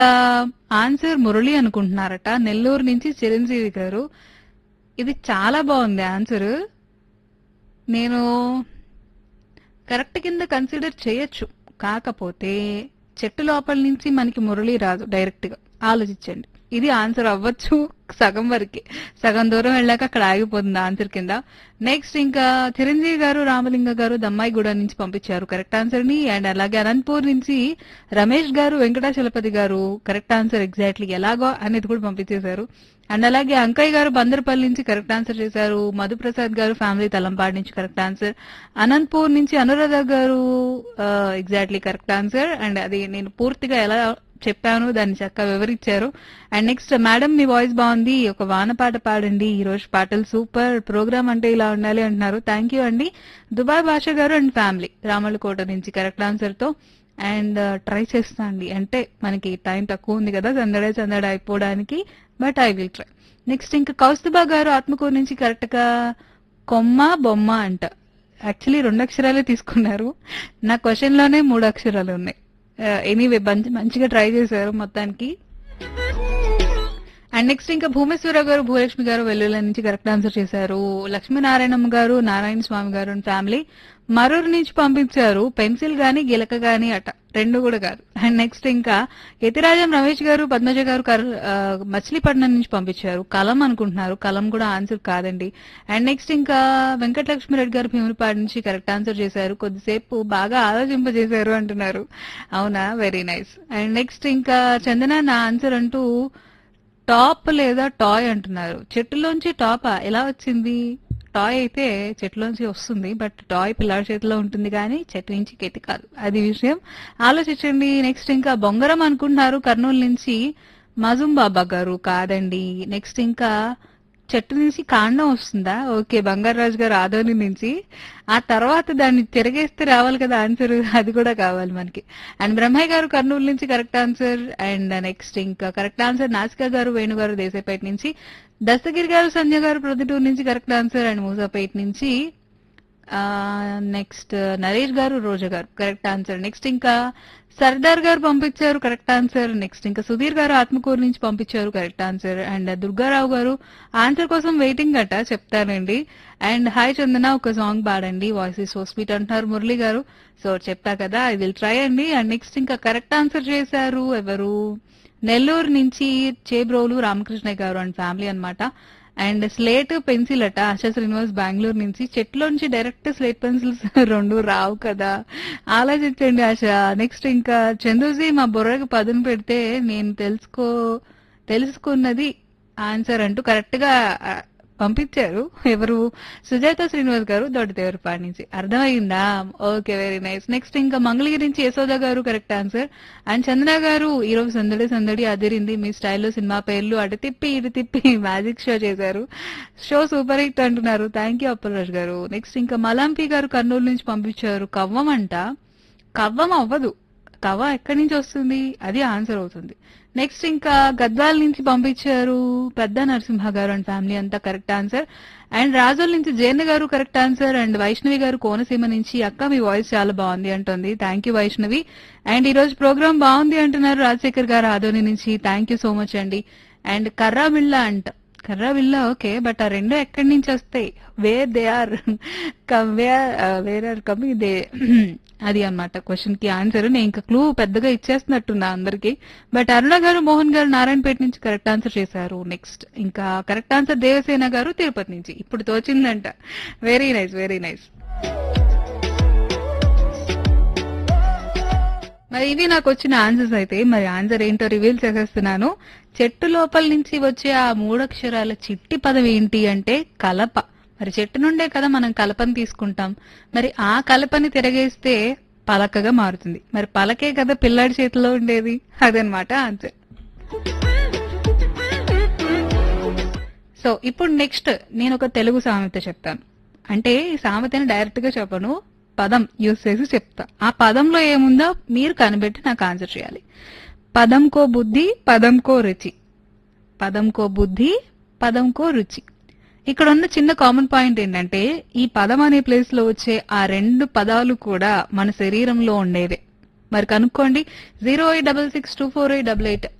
answer Murali అనుకుంటున్నారట Nellore నుంచి చిరంజీవి గారు ఇది చాలా బాగుంది ఆన్సర్ నేను కరెక్ట్ కింద కన్సిడర్ చేయొచ్చు కాకపోతే చెట్టు లోపల నుంచి మనకి మురళి రాదు డైరెక్ట్ గా ఆలోచించండి ఇది ఆన్సర్ అవ్వచ్చు సగం వరకే సగం దూరం వెళ్ళాక అక్కడ ఆగిపోతుంది ఆన్సర్ కింద నెక్స్ట్ ఇంకా చిరంజీవి గారు రామలింగ గారు దమ్మాయిగూడ నుంచి పంపించారు కరెక్ట్ ఆన్సర్ ని అండ్ అలాగే అనంతపూర్ నుంచి రమేష్ గారు వెంకటాచలపతి గారు కరెక్ట్ ఆన్సర్ ఎగ్జాక్ట్లీ ఎలాగో అనేది కూడా పంపించేశారు అండ్ అలాగే అంకయ్య గారు బందర్పల్లి నుంచి కరెక్ట్ ఆన్సర్ చేశారు మధుప్రసాద్ గారు ఫ్యామిలీ తలంపాడు నుంచి కరెక్ట్ ఆన్సర్ అనంతపూర్ నుంచి అనురాధ గారు ఎగ్జాక్ట్లీ కరెక్ట్ ఆన్సర్ అండ్ అది నేను పూర్తిగా ఎలా చెప్పాను దాన్ని చక్కగా వివరించారు అండ్ నెక్స్ట్ మేడం మీ వాయిస్ బాగుంది ఒక వాన పాట పాడండి ఈ రోజు పాటలు సూపర్ ప్రోగ్రామ్ అంటే ఇలా ఉండాలి అంటున్నారు థ్యాంక్ యూ అండి దుబాయ్ భాష గారు అండ్ ఫ్యామిలీ రామలకోట నుంచి కరెక్ట్ ఆన్సర్ తో అండ్ ట్రై చేస్తా అండి అంటే మనకి టైం తక్కువ ఉంది కదా సందడే సందడ అయిపోవడానికి but I will try next ఇంకా కౌస్తుబా గారు ఆత్మకూరు నుంచి కరెక్ట్ గా కొమ్మ బొమ్మ అంట యాక్చువల్లీ రెండు అక్షరాలే తీసుకున్నారు నా క్వశ్చన్ లోనే మూడు అక్షరాలు ఉన్నాయి ఎనీవే మంచిగా ట్రై చేశారు మొత్తానికి అండ్ నెక్స్ట్ ఇంకా భూమేశ్వర గారు భూలక్ష్మి గారు వెల్లుల నుంచి కరెక్ట్ ఆన్సర్ చేశారు లక్ష్మీనారాయణమ్మ గారు నారాయణ స్వామి గారు అండ్ ఫ్యామిలీ మరూరు నుంచి పంపించారు పెన్సిల్ గాని గిలక గాని అట రెండు కూడా కాదు అండ్ నెక్స్ట్ ఇంకా యతిరాజం రమేష్ గారు పద్మజ గారు కర్- ఆ, మచిలీపట్నం నుంచి పంపించారు కలం అనుకుంటున్నారు కలం కూడా ఆన్సర్ కాదండి అండ్ నెక్స్ట్ ఇంకా వెంకటలక్ష్మి రెడ్డి గారు భీమునిపాడు నుంచి కరెక్ట్ ఆన్సర్ చేశారు కొద్దిసేపు బాగా ఆలోచింపజేశారు అంటున్నారు అవునా వెరీ నైస్ అండ్ నెక్స్ట్ ఇంకా చందన నా ఆన్సర్ అంటూ టాప్ లేదా టాయ్ అంటున్నారు చెట్టులోంచి టాపా ఎలా వచ్చింది టాయ్ అయితే చెట్టులోంచి వస్తుంది బట్ టాయ్ పిల్లాడి చేతిలో ఉంటుంది కానీ చెట్టు నుంచి కెత్తి కాదు అది విషయం ఆలోచించండి నెక్స్ట్ ఇంకా బొంగరం అనుకుంటున్నారు కర్నూలు నుంచి మజుం బాబా గారు కాదండి నెక్స్ట్ ఇంకా చెట్టు నుంచి కాండం వస్తుందా ఓకే బంగారాజు గారు ఆదోని నుంచి ఆ తర్వాత దాన్ని తిరగేస్తే రావాలి కదా ఆన్సర్ అది కూడా కావాలి మనకి అండ్ బ్రహ్మయ్య గారు కర్నూలు నుంచి కరెక్ట్ ఆన్సర్ అండ్ నెక్స్ట్ ఇంకా కరెక్ట్ ఆన్సర్ నాసికా గారు వేణు గారు దేశాపేట నుంచి దస్తగిరి గారు సంధ్య గారు ప్రొద్దుటూరు నుంచి కరెక్ట్ ఆన్సర్ అండ్ మూసాపేట నుంచి నెక్స్ట్ నరేష్ గారు రోజా గారు కరెక్ట్ ఆన్సర్ నెక్స్ట్ ఇంకా సర్దార్ గారు పంపించారు కరెక్ట్ ఆన్సర్ నెక్స్ట్ ఇంకా సుధీర్ గారు ఆత్మకూరు నుంచి పంపించారు కరెక్ట్ ఆన్సర్ అండ్ దుర్గారావు గారు ఆన్సర్ కోసం వెయిటింగ్ అట చెప్తానండి అండ్ హాయ్ చందన ఒక సాంగ్ పాడండి వాయిస్ సో స్వీట్ అంటున్నారు మురళి గారు సో చెప్తా కదా ఐ విల్ ట్రై అండి అండ్ నెక్స్ట్ ఇంకా కరెక్ట్ ఆన్సర్ చేశారు ఎవరు నెల్లూరు నుంచి చేబ్రోలు రామకృష్ణయ్య గారు అండ్ ఫ్యామిలీ అన్నమాట అండ్ స్లేట్ పెన్సిల్ అట ఆశా శ్రీనివాస్ బెంగళూరు నుంచి చెట్లోంచి డైరెక్ట్ స్లేట్ పెన్సిల్స్ రెండు రావు కదా ఆలోచించండి ఆశ నెక్స్ట్ ఇంకా చంద్రజీ మా బుర్రకు పదును పెడితే నేను తెలుసుకో తెలుసుకున్నది ఆన్సర్ అంటూ కరెక్ట్ గా ఆ, పంపించారు ఎవరు సుజాత శ్రీనివాస్ గారు దొడ్డదేవరపాడి నుంచి అర్థమైందా ఓకే వెరీ నైస్ నెక్స్ట్ ఇంకా మంగళగిరి నుంచి యశోద గారు కరెక్ట్ ఆన్సర్ అండ్ చంద్ర గారు ఈ రోజు సందడి సందడి అదిరింది మీ స్టైల్లో సినిమా పేర్లు అటు తిప్పి ఇటు తిప్పి మ్యాజిక్ షో చేశారు షో సూపర్ హిట్ అంటున్నారు thank you Appalaraj garu next ఇంకా మలాంపి గారు కర్నూలు నుంచి పంపించారు కవ్వం అంట కవ్వం అవ్వదు కవ్వ ఎక్కడి నుంచి వస్తుంది అది ఆన్సర్ అవుతుంది నెక్స్ట్ ఇంకా గద్వాల నుంచి పంపించారు పెద్ద నరసింహ గారు అండ్ ఫ్యామిలీ అంతా కరెక్ట్ ఆన్సర్ అండ్ రాజోల్ నుంచి జయన్న గారు కరెక్ట్ ఆన్సర్ అండ్ వైష్ణవి గారు కోనసీమ నుంచి అక్క మీ వాయిస్ చాలా బాగుంది అంటుంది థ్యాంక్ యూ వైష్ణవి అండ్ ఈ రోజు ప్రోగ్రామ్ బాగుంది అంటున్నారు రాజశేఖర్ గారు ఆదోని నుంచి థ్యాంక్ యూ సో మచ్ అండి అండ్ కర్రా బిళ్ళ అంట కర్రా బిళ్ళ ఓకే బట్ ఆ రెండు ఎక్కడి నుంచి వస్తాయి where they are where are coming they అది అన్నమాట క్వశ్చన్ కి ఆన్సర్ నేను ఇంకా క్లూ పెద్దగా ఇచ్చేస్తున్నట్టున్నా అందరికి బట్ అరుణ గారు మోహన్ గారు నారాయణపేట నుంచి కరెక్ట్ ఆన్సర్ చేశారు నెక్స్ట్ ఇంకా కరెక్ట్ ఆన్సర్ దేవసేన గారు తిరుపతి నుంచి ఇప్పుడు తోచిందంట వెరీ నైస్ వెరీ నైస్ మరి ఇవి నాకు వచ్చిన ఆన్సర్స్ అయితే మరి ఆన్సర్ ఏంటో రివీల్ చేసేస్తున్నాను చెట్టు లోపల నుంచి వచ్చే ఆ మూడక్షరాల చిట్టి పదం ఏంటి అంటే కలప మరి చెట్టు నుండే కదా మనం కలపని తీసుకుంటాం మరి ఆ కలపని తిరగేస్తే పలకగా మారుతుంది మరి పలకే కదా పిల్లాడి చేతిలో ఉండేది అదనమాట ఆన్సర్ సో ఇప్పుడు నెక్స్ట్ నేను ఒక తెలుగు సామెత చెప్తాను అంటే ఈ సామెతని డైరెక్ట్ గా చెప్పను పదం యూజ్ చేసి చెప్తా ఆ పదంలో ఏముందో మీరు కనిపెట్టి నాకు ఆన్సర్ చేయాలి పదంకో బుద్ధి పదంకో రుచి పదంకో బుద్ధి పదంకో రుచి ఇక్కడ ఉన్న చిన్న కామన్ పాయింట్ ఏంటంటే ఈ పదం అనే ప్లేస్ లో వచ్చే ఆ రెండు పదాలు కూడా మన శరీరంలో ఉండేవే మరి కనుక్కోండి zero eight double six two four eight double eight